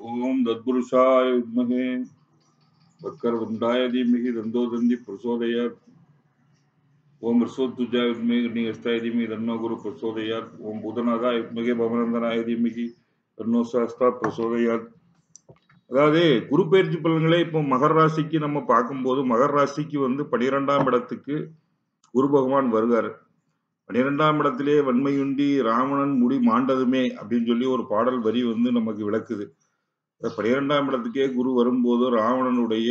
ஓம் தத்புருஷாய வித்மகே வக்கரவந்தாய தீமகி தந்தோ தந்தி பிரசோதயாத் ஓம் ரிசோத்துஜாய வித்மகே நிகஸ்தாய தீமகி தன்னோ குரு பிரசோதயாத் ஓம் பூதநாதாய வித்மகே பவனந்தனாய தீமகி தன்னோ சாஸ்தா பிரசோதயாத் அதாவது குரு பயிற்சி பலன்களே இப்போ மகர ராசிக்கு நம்ம பார்க்கும்போது மகர ராசிக்கு வந்து பனிரெண்டாம் இடத்துக்கு குரு பகவான் வருவார் பனிரெண்டாம் இடத்திலே வன்மையுண்டி ராவணன் முடி மாண்டதுமே அப்படின்னு சொல்லி ஒரு பாடல் வரி வந்து நமக்கு விளக்குது இந்த பனிரெண்டாம் இடத்துக்கே குரு வரும்போது ராவணனுடைய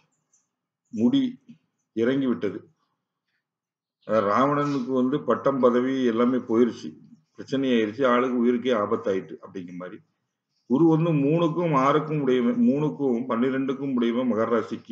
முடி இறங்கி விட்டது அஹ் ராவணனுக்கு வந்து பட்டம் பதவி எல்லாமே போயிருச்சு பிரச்சனை ஆயிருச்சு ஆளுக்கு உயிருக்கே ஆபத்தாயிட்டு அப்படிங்கிற மாதிரி குரு வந்து மூணுக்கும் ஆறுக்கும் உடையவன் மூணுக்கும் பன்னிரெண்டுக்கும் உடையவன் மகர ராசிக்கு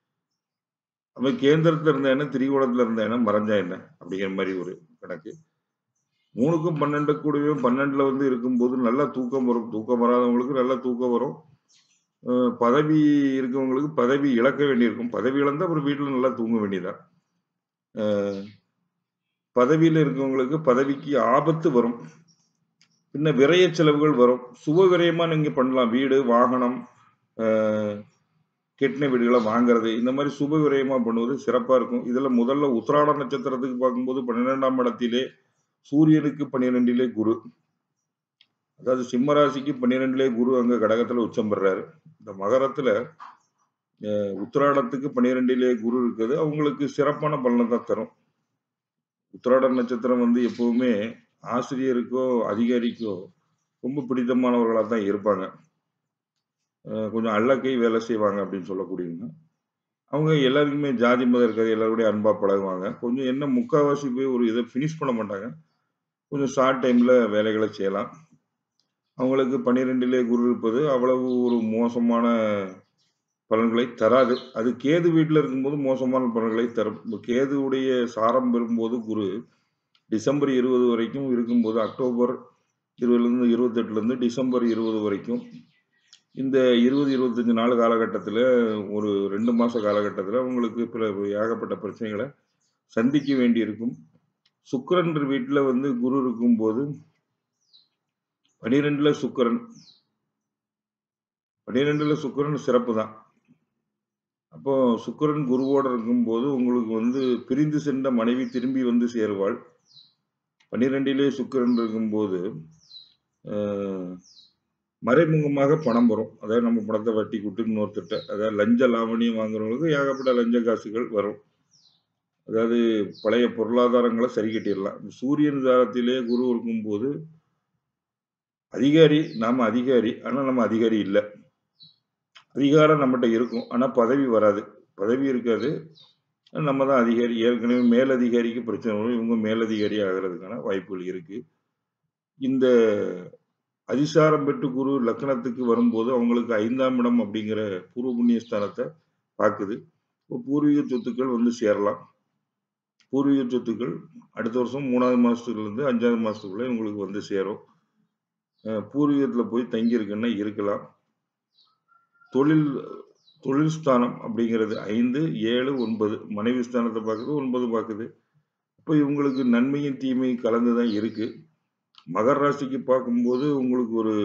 அவன் கேந்திரத்துல இருந்த என்ன திரிகோணத்துல இருந்த என்ன மறைஞ்சா என்ன அப்படிங்கிற மாதிரி ஒரு கணக்கு மூணுக்கும் பன்னெண்டு கூடவே பன்னெண்டுல வந்து இருக்கும்போது நல்லா தூக்கம் வரும் தூக்கம் வராதவங்களுக்கு நல்லா தூக்கம் வரும் அஹ் பதவி இருக்கவங்களுக்கு பதவி இழக்க வேண்டியிருக்கும் பதவி இழந்தா அப்புறம் வீட்டுல நல்லா தூங்க வேண்டியதான் அஹ் பதவியில இருக்கவங்களுக்கு பதவிக்கு ஆபத்து வரும் பின்ன விரய செலவுகள் வரும் சுப விரயமா நீங்க பண்ணலாம் வீடு வாகனம் அஹ் கெட்டின வீடுகளை வாங்குறது இந்த மாதிரி சுப விரயமா பண்ணுவது சிறப்பா இருக்கும் இதுல முதல்ல உத்திராட நட்சத்திரத்துக்கு பார்க்கும்போது பன்னிரெண்டாம் இடத்திலே சூரியனுக்கு பன்னிரெண்டிலே குரு அதாவது சிம்ம ராசிக்கு பன்னிரெண்டிலே குரு அங்க கடகத்துல உச்சம் பெறாரு இந்த மகரத்துல அஹ், உத்திராடத்துக்கு பன்னிரெண்டிலே குரு இருக்குது அவங்களுக்கு சிறப்பான பலனை தான் தரும் உத்திராட நட்சத்திரம் வந்து எப்பவுமே ஆசிரியருக்கோ அதிகாரிக்கோ ரொம்ப பிடித்தமானவர்களாக தான் இருப்பாங்க அஹ், கொஞ்சம் அல்லக்கை வேலை செய்வாங்க அப்படின்னு சொல்லக்கூடியவங்க அவங்க எல்லாருக்குமே ஜாதி மதம் இருக்காது எல்லாருடைய அன்பா பழகுவாங்க கொஞ்சம் என்ன முக்காவாசி போய் ஒரு இதை ஃபினிஷ் பண்ண மாட்டாங்க கொஞ்சம் ஷார்ட் டைம்ல வேலைகளை செய்யலாம் அவங்களுக்கு பன்னிரெண்டிலே குரு இருப்பது அவ்வளவு ஒரு மோசமான பலன்களை தராது அது கேது வீட்டில் இருக்கும்போது மோசமான பலன்களை தரும் இப்ப கேதுவுடைய சாரம் பெறும்போது குரு டிசம்பர் இருபது வரைக்கும் இருக்கும்போது அக்டோபர் இருபதுலேருந்து இருபத்தெட்டுலேருந்து டிசம்பர் இருபது வரைக்கும் இந்த இருபது இருபத்தஞ்சு நாள் காலகட்டத்தில் ஒரு ரெண்டு மாத காலகட்டத்தில் உங்களுக்கு பிற ஏகப்பட்ட பிரச்சனைகளை சந்திக்க வேண்டியிருக்கும் சுக்கிரன் வீட்டில் வந்து குரு இருக்கும்போது பனிரெண்டுல சுக்கிரன் பனிரெண்டுல சுக்கிரன் சிறப்பு தான் அப்போ சுக்கிரன் குருவோட இருக்கும்போது உங்களுக்கு வந்து பிரிந்து சென்ற மனைவி திரும்பி வந்து சேருவாள் பனிரெண்டிலே சுக்கிரன் இருக்கும்போது அஹ், மறைமுகமாக பணம் வரும் அதாவது நம்ம பணத்தை வட்டி கூட்டு இன்னொருத்திட்ட அதாவது லஞ்ச லாவணியம் வாங்குறவங்களுக்கு ஏகப்பட்ட லஞ்ச காசுகள் வரும் அதாவது பழைய பொருளாதாரங்களை சரி கட்டிடலாம் சூரியன் தாரத்திலே குரு இருக்கும்போது அதிகாரி நாம அதிகாரி ஆனா நம்ம அதிகாரி இல்லை அதிகாரம் நம்மகிட்ட இருக்கும் ஆனா பதவி வராது பதவி இருக்காது நம்ம தான் அதிகாரி ஏற்கனவே மேலதிகாரிக்கு பிரச்சனை வரும் இவங்க மேலதிகாரி ஆகிறதுக்கான வாய்ப்புகள் இருக்கு இந்த அதிசாரம் பெற்று குரு லக்னத்துக்கு வரும்போது அவங்களுக்கு ஐந்தாம் இடம் அப்படிங்கிற பூர்வ புண்ணிய ஸ்தானத்தை பார்க்குது இப்போ பூர்வீக சொத்துக்கள் வந்து சேரலாம் பூர்வீக சொத்துக்கள் அடுத்த வருஷம் மூணாவது மாசத்துல இருந்து அஞ்சாவது மாசத்துக்குள்ள இவங்களுக்கு வந்து சேரும் அஹ் பூர்வீகத்துல போய் தங்கி இருக்குன்னா இருக்கலாம் தொழில் தொழில் ஸ்தானம் அப்படிங்கிறது ஐந்து ஏழு ஒன்பது மனைவி ஸ்தானத்தை பார்க்குது ஒன்பது பார்க்குது இப்போ இவங்களுக்கு நன்மையும் தீமையும் கலந்து தான் இருக்கு மகர ராசிக்கு பார்க்கும்போது உங்களுக்கு ஒரு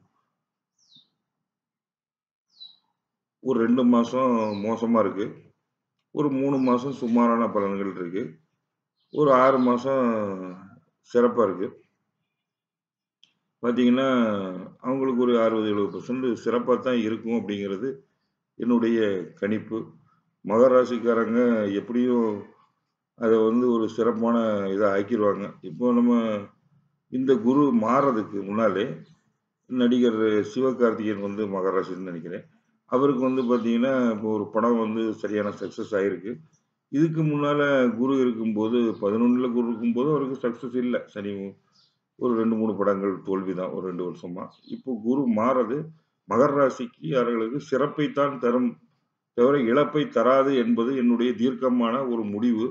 ஒரு ரெண்டு மாசம் மோசமா இருக்கு ஒரு மூணு மாசம் சுமாரான பலன்கள் இருக்கு ஒரு ஆறு மாசம் சிறப்பா இருக்கு பார்த்தீங்கன்னா அவங்களுக்கு ஒரு அறுபது எழுபது பர்சன்ட் சிறப்பாக தான் இருக்கும் அப்படிங்கிறது என்னுடைய கணிப்பு மகர ராசிக்காரங்க எப்படியும் அதை வந்து ஒரு சிறப்பான இதை ஆக்கிடுவாங்க இப்போ நம்ம இந்த குரு மாறதுக்கு முன்னாலே நடிகர் சிவகார்த்திகேயன் வந்து மகர ராசின்னு நினைக்கிறேன் அவருக்கு வந்து பார்த்தீங்கன்னா இப்போ ஒரு படம் வந்து சரியான சக்ஸஸ் ஆயிருக்கு இதுக்கு முன்னால குரு இருக்கும்போது பதினொன்றுல குரு இருக்கும்போது அவருக்கு சக்ஸஸ் இல்லை சரி ஒரு ரெண்டு மூணு படங்கள் தோல்வி தான் ஒரு ரெண்டு வருஷமா இப்போ குரு மாறது மகர ராசிக்கு அவர்களுக்கு சிறப்பைத்தான் தரும் தவிர இழப்பை தராது என்பது என்னுடைய தீர்க்கமான ஒரு முடிவு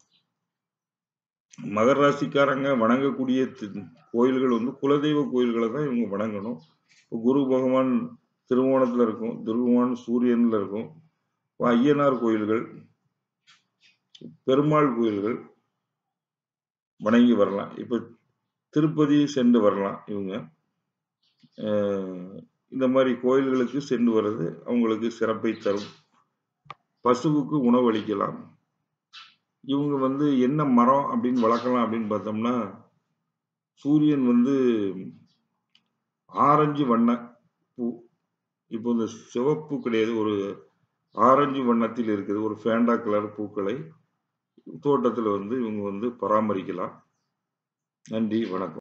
மகர ராசிக்காரங்க வணங்கக்கூடிய தி- கோயில்கள் வந்து குலதெய்வ கோயில்களை தான் இவங்க வணங்கணும் இப்போ குரு பகவான் திருவோணத்துல இருக்கும் திருவோணம் சூரியன்ல இருக்கும் இப்போ ஐயனார் கோயில்கள் பெருமாள் கோயில்கள் வணங்கி வரலாம் இப்போ திருப்பதி சென்று வரலாம் இவங்க அஹ் இந்த மாதிரி கோயில்களுக்கு சென்று வர்றது அவங்களுக்கு சிறப்பை தரும் பசுவுக்கு உணவு அளிக்கலாம் இவங்க வந்து என்ன மரம் அப்படின்னு வளர்க்கலாம் அப்படின்னு பார்த்தோம்னா சூரியன் வந்து ஆரஞ்சு வண்ண பூ இப்போ இந்த சிவப்பு கிடையாது ஒரு ஆரஞ்சு வண்ணத்தில் இருக்குது ஒரு ஃபேண்டா கலர் பூக்களை தோட்டத்தில் வந்து இவங்க வந்து பராமரிக்கலாம் நன்றி வணக்கம்